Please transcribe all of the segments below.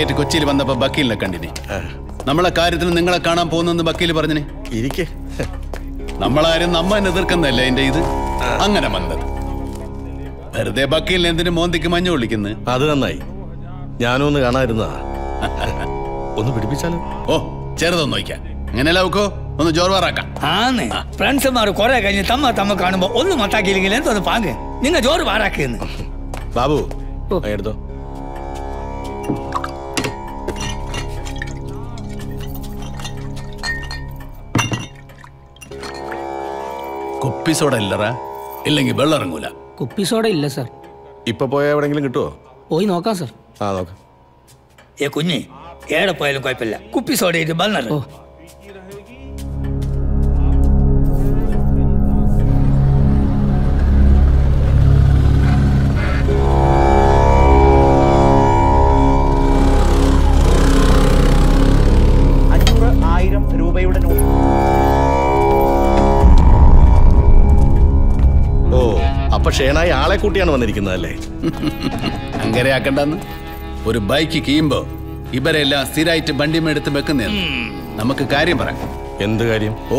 ഫയലുമായിട്ട് കൊച്ചിയിൽ വന്നപ്പോ വക്കീലിനെ കണ്ടിനി നമ്മളെ കാര്യത്തിന് നിങ്ങളെ കാണാൻ പോകുന്നെന്ന് വക്കീൽ പറഞ്ഞിന് ഇരിക്കെ നമ്മളാരും നമ്മ എതിർക്കുന്നല്ല എന്റെ ഇത് അങ്ങനെ വന്നത് വെറുതെ വക്കീലിനെ എന്തിനു മോന്തിക്ക് മഞ്ഞ വിളിക്കുന്നത് അത് നന്നായി ഞാനും ഒന്ന് കാണാതിരുന്നതാ ഒന്ന് പിടിപ്പിച്ചാലോ ഓ ചെറുതൊന്ന് നോക്കാം അങ്ങനെയല്ല നോക്കോ ഒന്ന് ജോർവാറാക്കാം ആന്ന് ഫ്രണ്ട്സുമാർ കുറെ കഴിഞ്ഞ് തമ്മ തമ്മ കാണുമ്പോ ഒന്നും മട്ടാക്കിയില്ലെങ്കിൽ എന്തോന്ന് പാങ്ങ് നിങ്ങൾ ജോറ് പാറാക്കിയെന്ന് ബാബു ആ, എടുത്തോ കുപ്പി സോഡ ഇല്ലറ ഇല്ലെങ്കിൽ വെള്ളം ഇറങ്ങൂല കുപ്പി സോഡ ഇല്ല സർ ഇപ്പൊ പോയാ എവിടെങ്കിലും കിട്ടുമോ പോയി നോക്കാം സർ ആ നോക്കാം ഏ കുഞ്ഞ് ഏടെ പോയാലും കുഴപ്പമില്ല കുപ്പി സോഡയിട്ട് ബന്നർ ഓ അഞ്ഞൂറ് ആയിരം രൂപയുടെ നോട്ട് ഓ അപ്പൊ ഷേണായി ആളെ കൂട്ടിയാണ് വന്നിരിക്കുന്നതല്ലേ അങ്ങനെ ആക്കണ്ടെന്ന് ഒരു ബൈക്ക് കീയുമ്പോ ഇവരെല്ലാം സ്ഥിരമായിട്ട് വണ്ടിമെടുത്ത് വെക്കുന്നതാണ് നമുക്ക് കാര്യം പറയാം എന്ത് കാര്യം ഓ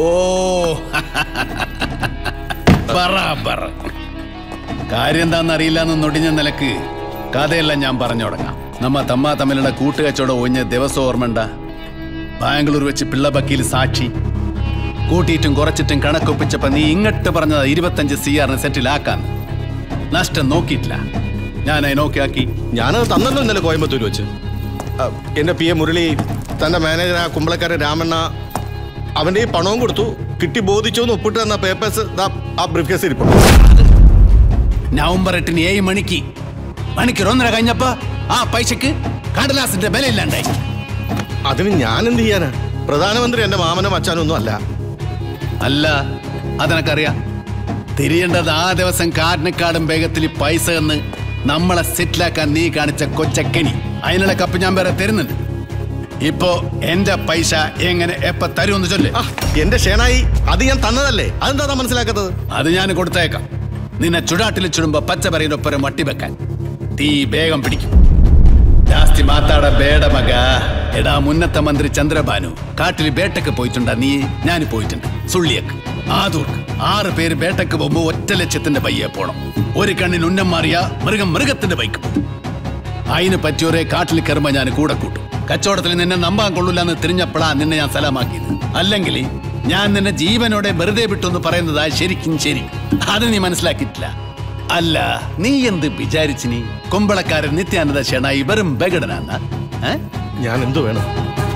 ബറാബർ കാര്യം എന്താണെന്ന് അറിയില്ല എന്ന് നൊടിഞ്ഞ നിലക്ക് കഥയെല്ലാം ഞാൻ പറഞ്ഞു തുടങ്ങാം നമ്മ തമ്മ തമ്മിലുള്ള കൂട്ടുകച്ചവടം ഒഴിഞ്ഞ ദിവസം ഓർമ്മണ്ട ബാംഗ്ലൂർ വെച്ച് പിള്ള വക്കീൽ സാക്ഷി കൂട്ടിയിട്ടും കുറച്ചിട്ടും കണക്കൊപ്പിച്ചപ്പോ നീ ഇങ്ങോട്ട് പറഞ്ഞത് ഇരുപത്തഞ്ച് സി ആറിന് സെറ്റിലാക്കാന്ന് നഷ്ടം നോക്കിയിട്ടില്ല ഞാൻ നോക്കിയാക്കി ഞാനത് തന്നല്ലോ ഇന്നലെ കോയമ്പത്തൂർ വെച്ച് ആ, എന്റെ പി എ മുരളി തന്റെ മാനേജർ ആ കുമ്പളക്കാരൻ രാമണ്ണ അവന്റെ ഈ പണവും കൊടുത്തു കിട്ടി ബോധിച്ചു എന്ന് ഒപ്പിട്ട് തന്ന പേപ്പേഴ്സ് ആ ബ്രീഫ് കേസ് ഇരിപ്പുണ്ട് നവംബർ എട്ടിന് ഏഴ് മണിക്ക് മണിക്കൂർ ഒന്നര കഴിഞ്ഞപ്പോ ആ പൈസക്ക് കടലാസിന്റെ വില ഇല്ലാണ്ടായി അതിന് ഞാൻ എന്ത് ചെയ്യാനാ പ്രധാനമന്ത്രി എന്റെ മാമനും അച്ഛനും ഒന്നും അല്ല അല്ല അതെനക്കറിയാം തിരിയേണ്ടത് ആ ദിവസം കാടിനെക്കാടും വേഗത്തിൽ ഈ പൈസ എന്ന് നമ്മളെ സെറ്റിലാക്കാൻ നീ കാണിച്ച കൊച്ചക്കണി അതിനുള്ള കപ്പ് ഞാൻ വേറെ തരുന്നുണ്ട് ഇപ്പോ എന്റെ പൈസ എങ്ങനെ എപ്പ തരുമെന്ന് ചൊല്ലേ ആ, എന്റെ ഷേണായി അത് ഞാൻ തന്നതല്ലേ അതെന്താ താൻ മനസ്സിലാക്കാത്തത് അത് ഞാൻ കൊടുത്തേക്കാം നിന്നെ ചുടാട്ടിൽ ചുടുമ്പോ പച്ച പറയുന്നൊപ്പരം വട്ടി വെക്കാൻ തീ വേഗം പിടിക്കും ജാസ്തി മാത്താട ബേട മക എടാ മുന്നത്തെ മന്ത്രി ചന്ദ്രബാനു കാട്ടിൽ വേട്ടക്ക് പോയിട്ടുണ്ടാ നീ ഞാൻ പോയിട്ടുണ്ട് സുള്ളിയക്ക് ആദൂർക്ക് ആറ് പേര് വേട്ടക്ക് പോകുമ്പോ ഒറ്റ ലക്ഷ്യത്തിന്റെ പയ്യെ പോണം ഒരു കണ്ണിന് ഉന്നം മാറിയ മൃഗം മൃഗത്തിന്റെ ബൈക്ക് പോകും അതിന് പറ്റിയോരെ കാട്ടിൽ കയറുമ്പോ ഞാൻ കൂടെ കൂട്ടും കച്ചവടത്തിൽ നിന്നെ നമ്പാൻ കൊള്ളൂലെന്ന് തിരിഞ്ഞപ്പോഴാ നിന്നെ ഞാൻ സലാമാക്കിയത് അല്ലെങ്കിൽ ഞാൻ നിന്നെ ജീവനോടെ വെറുതെ വിട്ടു പറയുന്നതാ ശരിക്കും ശരി അത് നീ മനസ്സിലാക്കിയിട്ടില്ല അല്ല നീ എന്ത് വിചാരിച്ചു നീ കൊമ്പളക്കാരൻ നിത്യാനന്ദ ക്ഷണായി വെറും ബഗടനാന്ന ഞാൻ എന്തു വേണം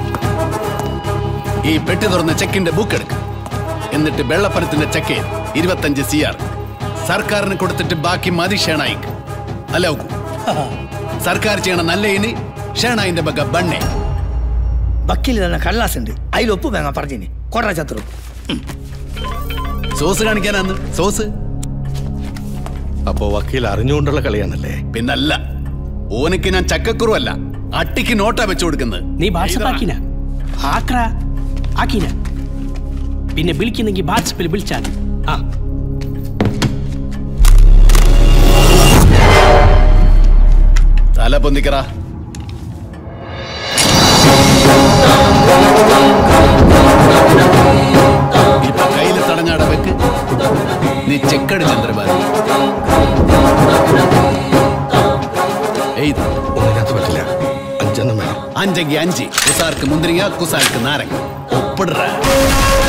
ഈ പെട്ടി തുറന്ന ചെക്കിന്റെ ബുക്ക് എടുക്ക് എന്നിട്ട് വെള്ളപ്പനത്തിന്റെ ചെക്ക് ഇരുപത്തഞ്ച് സി ആർ സർക്കാരിന് കൊടുത്തിട്ട് ബാക്കി മതി ഷേണായിക്ക് അല്ല നോക്കൂ സർക്കാർ ചെയ്യണ നല്ല ഇനി ഷേണായിന്റെ ബഗ ബണ്ണേ വക്കീൽ തന്നെ കടലാസ് ഉണ്ട് അതിൽ ഒപ്പ് വേങ്ങ പറഞ്ഞിന് കൊട ചത്രു സോസ് കാണിക്കാനാന്ന് സോസ് അപ്പോ വക്കീൽ അറിഞ്ഞുകൊണ്ടുള്ള കളിയാണല്ലേ പിന്നല്ല ഓനക്ക് ഞാൻ ചക്കക്കുറുവല്ല അട്ടിക്ക് നോട്ടാ വെച്ചു കൊടുക്കുന്നത് നീ വാട്സപ്പ് ആക്കിന ആക്ര ആക്കിന പിന്നെ വിളിക്കുന്നെങ്കിൽ വാട്സപ്പിൽ വിളിച്ചാൽ മതി. ആ തല പൊന്തിക്കറ ഇപ്പൊ കയ്യില് തടഞ്ഞാട വെക്ക് നീ ചെക്കട് ചന്ദ്രബാബു എയ്ത് ഒന്നിനകത്ത് പറ്റില്ല അഞ്ചെണ്ണം വേണം അഞ്ചെങ്കി അഞ്ച് കുസാർക്ക് മുന്തിരിങ്ങ കുസാർക്ക് നാരങ്ങ ഒപ്പിടറ